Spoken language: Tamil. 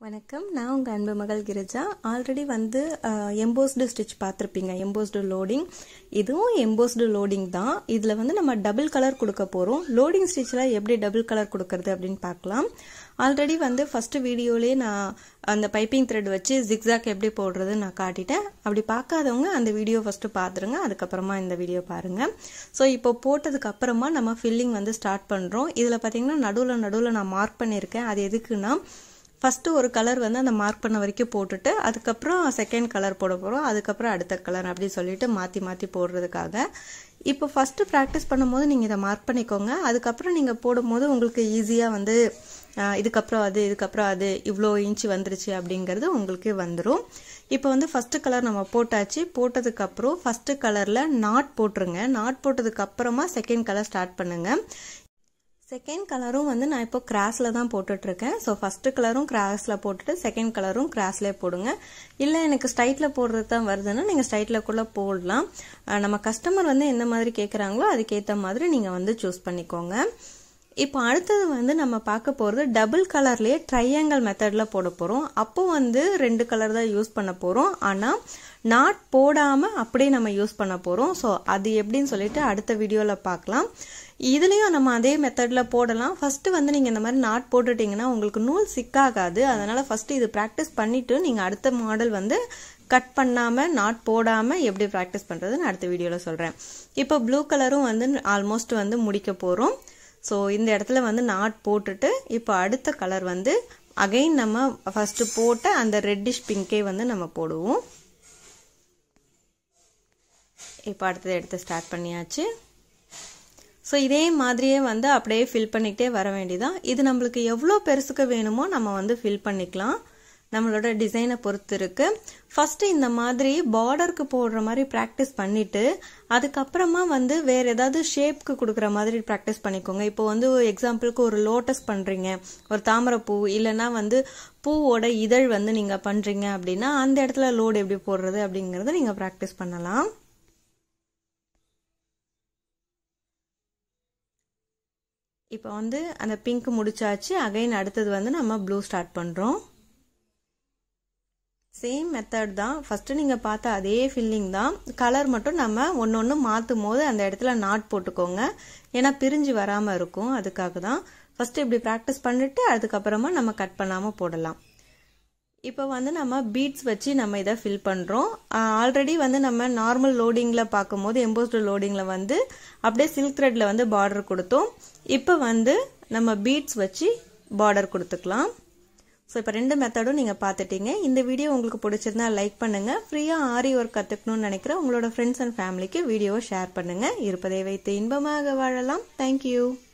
வணக்கம் நான் உங்கள் அன்பு மகள் கிரிஜா ஆல்ரெடி வந்து எம்போஸ்டு ஸ்டிச் பார்த்துருப்பீங்க எம்போஸ்டு லோடிங் இதுவும் எம்போஸ்டு லோடிங் தான் இதில் வந்து நம்ம டபுள் கலர் கொடுக்க போகிறோம் லோடிங் ஸ்டிச்சில் எப்படி டபுள் கலர் கொடுக்கறது அப்படின்னு பார்க்கலாம் ஆல்ரெடி வந்து ஃபர்ஸ்ட் வீடியோலேயே நான் அந்த பைப்பிங் த்ரெட் வச்சு ஜிக்ஸாக் எப்படி போடுறது நான் காட்டிட்டேன் அப்படி பார்க்காதவங்க அந்த வீடியோ ஃபஸ்ட்டு பார்த்துருங்க அதுக்கப்புறமா இந்த வீடியோ பாருங்கள் ஸோ இப்போ போட்டதுக்கு அப்புறமா நம்ம ஃபில்லிங் வந்து ஸ்டார்ட் பண்ணுறோம் இதில் பார்த்தீங்கன்னா நடுவில் நடுவில் நான் மார்க் பண்ணியிருக்கேன் அது எதுக்குன்னா ஃபஸ்ட்டு ஒரு கலர் வந்து அந்த மார்க் பண்ண வரைக்கும் போட்டுட்டு அதுக்கப்புறம் செகண்ட் கலர் போட போகிறோம் அதுக்கப்புறம் அடுத்த கலர் அப்படி சொல்லிட்டு மாற்றி மாற்றி போடுறதுக்காக இப்போ ஃபஸ்ட்டு ப்ராக்டிஸ் பண்ணும்போது நீங்கள் இதை மார்க் பண்ணிக்கோங்க அதுக்கப்புறம் நீங்கள் போடும்போது உங்களுக்கு ஈஸியாக வந்து இதுக்கப்புறம் அது இதுக்கப்புறம் அது இவ்வளோ இன்ச்சு வந்துருச்சு அப்படிங்கிறது உங்களுக்கு வந்துடும் இப்போ வந்து ஃபஸ்ட்டு கலர் நம்ம போட்டாச்சு போட்டதுக்கப்புறம் ஃபஸ்ட்டு கலரில் நாட் போட்டுருங்க நாட் போட்டதுக்கு அப்புறமா செகண்ட் கலர் ஸ்டார்ட் பண்ணுங்கள் செகண்ட் கலரும் வந்து நான் இப்போ கிராஸில் தான் போட்டுட்ருக்கேன் ஸோ ஃபஸ்ட்டு கலரும் கிராஸில் போட்டுட்டு செகண்ட் கலரும் கிராஸ்லேயே போடுங்க இல்லை எனக்கு ஸ்ட்ரைட்டில் போடுறது தான் வருதுன்னா நீங்கள் ஸ்ட்ரைட்டில் கூட போடலாம் நம்ம கஸ்டமர் வந்து எந்த மாதிரி கேட்குறாங்களோ அதுக்கேற்ற மாதிரி நீங்கள் வந்து சூஸ் பண்ணிக்கோங்க இப்போ அடுத்தது வந்து நம்ம பார்க்க போகிறது டபுள் கலர்லேயே ட்ரையாங்கல் மெத்தடில் போட போகிறோம் அப்போ வந்து ரெண்டு கலர் தான் யூஸ் பண்ண போகிறோம் ஆனால் நாட் போடாமல் அப்படியே நம்ம யூஸ் பண்ண போகிறோம் ஸோ அது எப்படின்னு சொல்லிட்டு அடுத்த வீடியோவில் பார்க்கலாம் இதுலேயும் நம்ம அதே மெத்தடில் போடலாம் ஃபஸ்ட்டு வந்து நீங்கள் இந்த மாதிரி நாட் போட்டுட்டிங்கன்னா உங்களுக்கு நூல் சிக்காகாது அதனால் ஃபஸ்ட்டு இது ப்ராக்டிஸ் பண்ணிவிட்டு நீங்கள் அடுத்த மாடல் வந்து கட் பண்ணாமல் நாட் போடாமல் எப்படி ப்ராக்டிஸ் பண்ணுறதுன்னு அடுத்த வீடியோவில் சொல்கிறேன் இப்போ ப்ளூ கலரும் வந்து ஆல்மோஸ்ட் வந்து முடிக்க போகிறோம் ஸோ இந்த இடத்துல வந்து நாட் போட்டுட்டு இப்போ அடுத்த கலர் வந்து அகைன் நம்ம ஃபஸ்ட்டு போட்ட அந்த ரெட்டிஷ் பிங்கே வந்து நம்ம போடுவோம் இப்போ அடுத்தது எடுத்து ஸ்டார்ட் பண்ணியாச்சு ஸோ இதே மாதிரியே வந்து அப்படியே ஃபில் பண்ணிக்கிட்டே வர வேண்டியதான் இது நம்மளுக்கு எவ்வளோ பெருசுக்கு வேணுமோ நம்ம வந்து ஃபில் பண்ணிக்கலாம் நம்மளோட டிசைனை பொறுத்து இருக்கு ஃபர்ஸ்ட் இந்த மாதிரி பார்டருக்கு போடுற மாதிரி ப்ராக்டிஸ் பண்ணிட்டு அதுக்கப்புறமா வந்து வேற ஏதாவது ஷேப்க்கு கொடுக்குற மாதிரி ப்ராக்டிஸ் பண்ணிக்கோங்க இப்போ வந்து எக்ஸாம்பிளுக்கு ஒரு லோட்டஸ் பண்றீங்க ஒரு தாமரைப்பூ இல்லைன்னா வந்து பூவோட இதழ் வந்து நீங்க பண்றீங்க அப்படின்னா அந்த இடத்துல லோடு எப்படி போடுறது அப்படிங்கறத நீங்க ப்ராக்டிஸ் பண்ணலாம் இப்போ வந்து அந்த பிங்க் முடிச்சாச்சு அகைன் அடுத்தது வந்து நம்ம ப்ளூ ஸ்டார்ட் பண்ணுறோம் சேம் மெத்தட் தான் ஃபஸ்ட்டு நீங்கள் பார்த்த அதே ஃபில்லிங் தான் கலர் மட்டும் நம்ம ஒன்று ஒன்று மாற்றும் போது அந்த இடத்துல நாட் போட்டுக்கோங்க ஏன்னா பிரிஞ்சு வராமல் இருக்கும் அதுக்காக தான் ஃபஸ்ட்டு இப்படி ப்ராக்டிஸ் பண்ணிவிட்டு அதுக்கப்புறமா நம்ம கட் பண்ணாமல் போடலாம் இப்போ வந்து நம்ம பீட்ஸ் வச்சு நம்ம இதை ஃபில் பண்ணுறோம் ஆல்ரெடி வந்து நம்ம நார்மல் லோடிங்கில் பார்க்கும்போது எம்போஸ்டு லோடிங்கில் வந்து அப்படியே சில்க் த்ரெட்டில் வந்து பார்டர் கொடுத்தோம் இப்போ வந்து நம்ம பீட்ஸ் வச்சு பார்டர் கொடுத்துக்கலாம் ஸோ இப்போ ரெண்டு மெத்தடும் நீங்கள் பார்த்துட்டீங்க இந்த வீடியோ உங்களுக்கு பிடிச்சிருந்தா லைக் பண்ணுங்கள் ஃப்ரீயாக ஆரி ஒர்க் கற்றுக்கணும்னு நினைக்கிற உங்களோட ஃப்ரெண்ட்ஸ் அண்ட் ஃபேமிலிக்கு வீடியோவை ஷேர் பண்ணுங்கள் இருப்பதை வைத்து இன்பமாக வாழலாம் தேங்க்யூ